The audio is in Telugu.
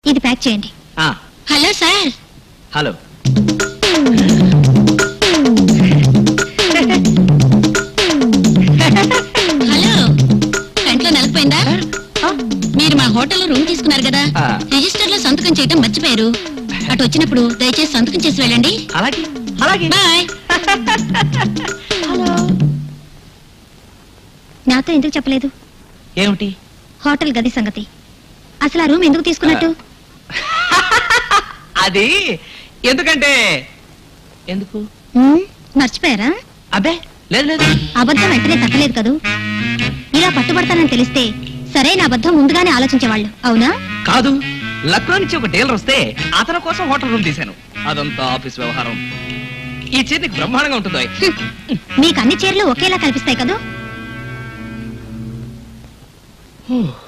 ఇది ప్యాక్ చేయండి ఆ, హలో సార్ హలో హలో కంట్లో నలకపోయిందా మీరు మా హోటల్లో రూమ్ తీసుకున్నారు కదా ఆ. రిజిస్టర్ లో సంతకం చేయడం మర్చిపోయారు అటు వచ్చినప్పుడు దయచేసి సంతకం చేసి వెళ్ళండి అలాగే అలాగే బాయ్ నాతో ఎందుకు చెప్పలేదు ఏమిటి హోటల్ గది సంగతి అసలు ఆ రూమ్ ఎందుకు తీసుకున్నట్టు అది ఎందుకంటే ఎందుకు ఉమ్, మర్చిపోయారా అబ్బే లేదు లేదు అబద్ధం వెంటనే తట్టలేదు కదూ ఇలా పట్టుబడతానని తెలిస్తే సరైన అబద్ధం ముందుగానే ఆలోచించేవాళ్ళు అవునా కాదు లక్నో నుంచి ఒక డీలర్ వస్తే అతని కోసం హోటల్ రూమ్ తీశాను అదంతా ఆఫీస్ వ్యవహారం ఈ చేతికి బ్రహ్మాండంగా ఉంటుందో హ్మ్. మీకు అన్ని చీరలు ఒకేలా కనిపిస్తాయి కదూ హూ.